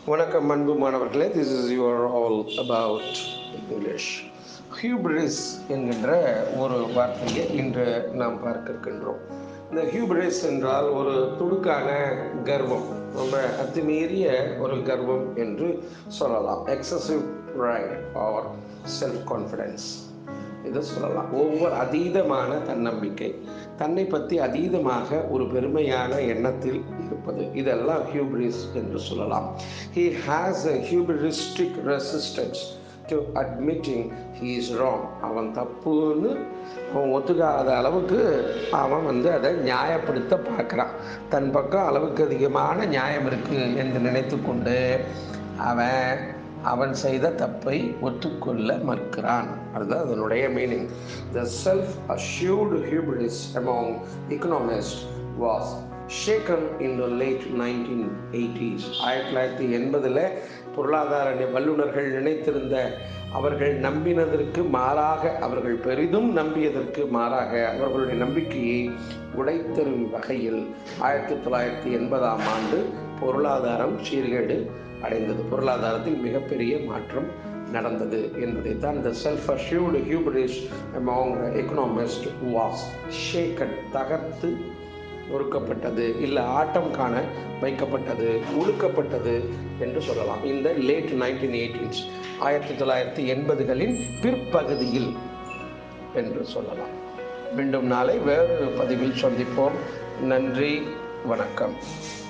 வணக்கம் அன்பு மாணவர்களே this is your all about English hubris என்கின்ற ஒரு வார்த்தையை இன்று நாம் பார்க்க இருக்கின்றோம் இந்த ஹியூப்ரிஸ் என்றால் ஒரு துடுக்கான கர்வம் ரொம்ப அத்துமீறிய ஒரு கர்வம் என்று சொல்லலாம் excessive pride or self confidence இதை சொல்லலாம் ஒவ்வொரு அதீதமான தன்னம்பிக்கை தன்னை பற்றி அதீதமாக ஒரு பெருமையான எண்ணத்தில் இருப்பது இதெல்லாம் ஹியூப்ரிஸ் என்று சொல்லலாம் he has a hubristic resistance to admitting he is wrong அவன் தப்புன்னு அவன் ஒத்துக்காத அளவுக்கு அவன் வந்து அதை நியாயப்படுத்த பார்க்குறான் தன் பக்கம் அளவுக்கு அதிகமான நியாயம் இருக்குது என்று நினைத்து கொண்டு அவன் அவன் செய்த தப்பை ஒத்துக்கொள்ள மறுக்கிறான் அதுதான் அதனுடைய meaning the self assured hubris among economists was shaken in the late 1980s ஆயிரத்தி தொள்ளாயிரத்தி எண்பதில் பொருளாதார நி- வல்லுநர்கள் நினைத்திருந்த அவர்கள் நம்பினதற்கு மாறாக அவர்கள் பெரிதும் நம்பியதற்கு மாறாக அவர்களுடைய நம்பிக்கையை உடைத்தெறும் வகையில் ஆயிரத்தி தொள்ளாயிரத்தி எண்பதாம் ஆண்டு பொருளாதாரம் சீர்கேடு அடைந்தது பொருளாதாரத்தில் மிகப்பெரிய மாற்றம் நடந்தது என்பதைத்தான் இந்த self assured hubris among economist was shaken தகர்த்து ஒடுக்கப்பட்டது இல்லை ஆட்டம் காண வைக்கப்பட்டது ஒடுக்கப்பட்டது என்று சொல்லலாம் இந்த லேட் நைன்டீன் எயிட்டீன்ஸ் ஆயிரத்தி தொள்ளாயிரத்தி எண்பதுகளின் பிற்பகுதியில் என்று சொல்லலாம் மீண்டும் நாளை வேறு பதிவில் சந்திப்போம் நன்றி வணக்கம்